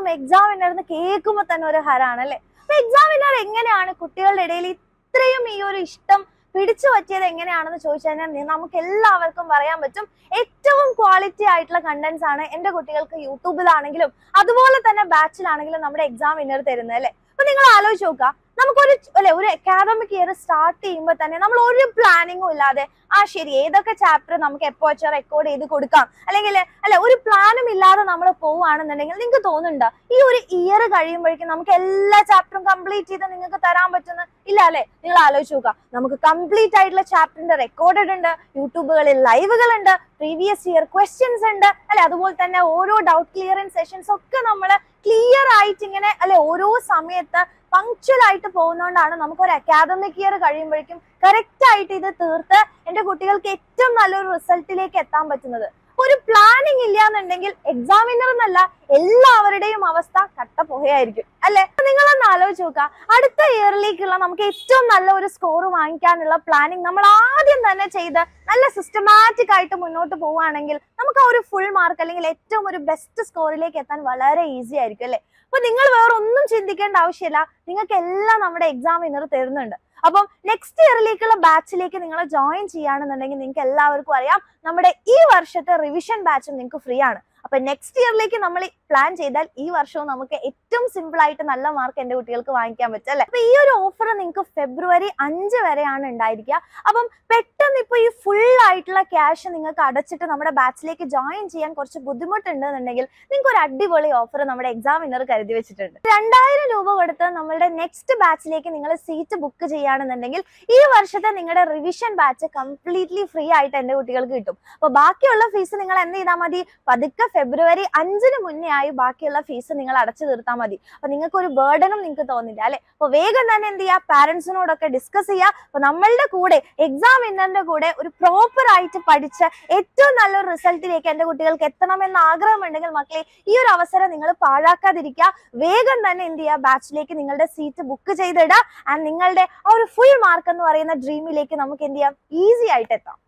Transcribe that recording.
exam winner എന്ന് കേൾക്കുമ്പോൾ തന്നെ ഒരു ഹരാണ് അല്ലെ അപ്പൊ എക്സാം വിന്നർ എങ്ങനെയാണ് കുട്ടികളുടെ ഇടയിൽ ഇത്രയും ഈ ഒരു ഇഷ്ടം പിടിച്ചു പറ്റിയത് എങ്ങനെയാണെന്ന് ചോദിച്ചു കഴിഞ്ഞാൽ നി- നമുക്ക് എല്ലാവർക്കും പറയാൻ പറ്റും ഏറ്റവും ക്വാളിറ്റി ആയിട്ടുള്ള കണ്ടന്റ്സ് ആണ് എന്റെ കുട്ടികൾക്ക് യൂട്യൂബിലാണെങ്കിലും അതുപോലെ തന്നെ ബാച്ചിലാണെങ്കിലും നമ്മുടെ എക്സാം വിന്നർ തരുന്നത് അല്ലെ അപ്പൊ നിങ്ങൾ ആലോചിച്ച് നോക്കുക നമുക്കൊരു അല്ലെ ഒരു അക്കാഡമിക് ഇയർ സ്റ്റാർട്ട് ചെയ്യുമ്പോൾ തന്നെ നമ്മൾ ഒരു പ്ലാനിങ്ങും ഇല്ലാതെ ആ ശരി ഏതൊക്കെ ചാപ്റ്റർ നമുക്ക് എപ്പോ വെച്ചാൽ റെക്കോർഡ് ചെയ്ത് കൊടുക്കാം അല്ലെങ്കിൽ അല്ലെ ഒരു പ്ലാനും ഇല്ലാതെ നമ്മൾ പോവുകയാണെന്നുണ്ടെങ്കിൽ നിങ്ങൾക്ക് തോന്നുന്നുണ്ടോ ഈ ഒരു ഇയർ കഴിയുമ്പോഴേക്കും നമുക്ക് എല്ലാ ചാപ്റ്ററും കംപ്ലീറ്റ് ചെയ്ത് നിങ്ങൾക്ക് തരാൻ പറ്റുന്ന ഇല്ല അല്ലെ നിങ്ങൾ ആലോചിച്ച് നോക്കുക നമുക്ക് കംപ്ലീറ്റ് ആയിട്ടുള്ള ചാപ്റ്ററിന്റെ റെക്കോർഡഡ് ഉണ്ട് യൂട്യൂബുകളിൽ ലൈവുകൾ ഉണ്ട് പ്രീവിയസ് ഇയർ ക്വസ്റ്റ്യൻസ് ഉണ്ട് അല്ലെ അതുപോലെ തന്നെ ഓരോ ഡൗട്ട് ക്ലിയറിംഗ് സെഷൻസ് ഒക്കെ നമ്മൾ ക്ലിയർ ആയിട്ട് ഇങ്ങനെ അല്ലെ ഓരോ സമയത്ത് പങ്ക്ച്വൽ ആയിട്ട് പോകുന്നതുകൊണ്ടാണ് നമുക്ക് ഒരു അക്കാദമിക് ഇയർ കഴിയുമ്പോഴേക്കും കറക്റ്റ് ആയിട്ട് ഇത് തീർത്ത് എന്റെ കുട്ടികൾക്ക് ഏറ്റവും നല്ലൊരു റിസൾട്ടിലേക്ക് എത്താൻ പറ്റുന്നത് ഒരു പ്ലാനിങ് ഇല്ല എന്നുണ്ടെങ്കിൽ എക്സാമിനർ എന്നല്ല എല്ലാവരുടെയും അവസ്ഥ കട്ടപ്പോയായിരിക്കും അല്ലെ നിങ്ങളൊന്ന് ആലോചിച്ച് നോക്കുക അടുത്ത ഇയറിലേക്കുള്ള നമുക്ക് ഏറ്റവും നല്ല ഒരു സ്കോർ വാങ്ങിക്കാനുള്ള പ്ലാനിങ് നമ്മൾ ആദ്യം തന്നെ ചെയ്ത് നല്ല സിസ്റ്റമാറ്റിക് ആയിട്ട് മുന്നോട്ട് പോവുകയാണെങ്കിൽ നമുക്ക് ആ ഒരു ഫുൾ മാർക്ക് അല്ലെങ്കിൽ ഏറ്റവും ഒരു ബെസ്റ്റ് സ്കോറിലേക്ക് എത്താൻ വളരെ ഈസി ആയിരിക്കും അല്ലെ അപ്പൊ നിങ്ങൾ വേറെ ഒന്നും ചിന്തിക്കേണ്ട ആവശ്യമില്ല നിങ്ങൾക്ക് എല്ലാം നമ്മുടെ എക്സാം വിന്നർ തരുന്നുണ്ട് അപ്പം നെക്സ്റ്റ് ഇയറിലേക്കുള്ള ബാച്ചിലേക്ക് നിങ്ങൾ ജോയിൻ ചെയ്യുകയാണെന്നുണ്ടെങ്കിൽ നിങ്ങൾക്ക് എല്ലാവർക്കും അറിയാം നമ്മുടെ ഈ വർഷത്തെ റിവിഷൻ ബാച്ചും നിങ്ങൾക്ക് ഫ്രീ ആണ് അപ്പൊ നെക്സ്റ്റ് ഇയറിലേക്ക് നമ്മൾ പ്ലാൻ ചെയ്താൽ ഈ വർഷവും നമുക്ക് ഏറ്റവും സിമ്പിൾ ആയിട്ട് നല്ല മാർക്ക് എന്റെ കുട്ടികൾക്ക് വാങ്ങിക്കാൻ പറ്റും അല്ലെ അപ്പൊ ഈ ഒരു ഓഫർ നിങ്ങൾക്ക് ഫെബ്രുവരി അഞ്ച് വരെയാണ് ഉണ്ടായിരിക്കുക അപ്പം പെട്ടെന്ന് ഇപ്പൊ ഈ ഫുൾ ആയിട്ടുള്ള ക്യാഷ് നിങ്ങൾക്ക് അടച്ചിട്ട് നമ്മുടെ ബാച്ചിലേക്ക് ജോയിൻ ചെയ്യാൻ കുറച്ച് ബുദ്ധിമുട്ടുണ്ടെന്നുണ്ടെങ്കിൽ നിങ്ങൾക്ക് ഒരു അടിപൊളി ഓഫർ നമ്മുടെ എക്സാം വിന്നർ കരുതി വെച്ചിട്ടുണ്ട് രണ്ടായിരം രൂപ കൊടുത്ത് നമ്മളുടെ നെക്സ്റ്റ് ബാച്ചിലേക്ക് നിങ്ങൾ സീറ്റ് ബുക്ക് ചെയ്യുകയാണെന്നുണ്ടെങ്കിൽ ഈ വർഷത്തെ നിങ്ങളുടെ റിവിഷൻ ബാച്ച് കംപ്ലീറ്റ്ലി ഫ്രീ ആയിട്ട് എന്റെ കുട്ടികൾക്ക് കിട്ടും അപ്പൊ ബാക്കിയുള്ള ഫീസ് നിങ്ങൾ എന്ത് ചെയ്താൽ മതി പതുക്കെ ഫെബ്രുവരി അഞ്ചിന് മുന്നേ ആയി ബാക്കിയുള്ള ഫീസ് നിങ്ങൾ അടച്ചു തീർത്താൽ മതി അപ്പൊ നിങ്ങൾക്ക് ഒരു ബേർഡനും നിങ്ങൾക്ക് തോന്നില്ല അല്ലെ അപ്പൊ വേഗം തന്നെ എന്ത് ചെയ്യുക പാരന്റ്സിനോടൊക്കെ ഡിസ്കസ് ചെയ്യുക അപ്പൊ നമ്മളുടെ കൂടെ എക്സാം വിന്നറിന്റെ കൂടെ ഒരു പ്രോപ്പർ ആയിട്ട് പഠിച്ച് ഏറ്റവും നല്ലൊരു റിസൾട്ടിലേക്ക് എന്റെ കുട്ടികൾക്ക് എത്തണമെന്ന് ആഗ്രഹമുണ്ടെങ്കിൽ മക്കളെ ഈ ഒരു അവസരം നിങ്ങൾ പാഴാക്കാതിരിക്കുക വേഗം തന്നെ എന്ത് ചെയ്യുക ബാച്ചിലേക്ക് നിങ്ങളുടെ സീറ്റ് ബുക്ക് ചെയ്തിടുക ആൻഡ് നിങ്ങളുടെ ആ ഒരു ഫുൾ മാർക്ക് എന്ന് പറയുന്ന ഡ്രീമിലേക്ക് നമുക്ക് എന്ത് ചെയ്യാം ഈസി ആയിട്ട് എത്താം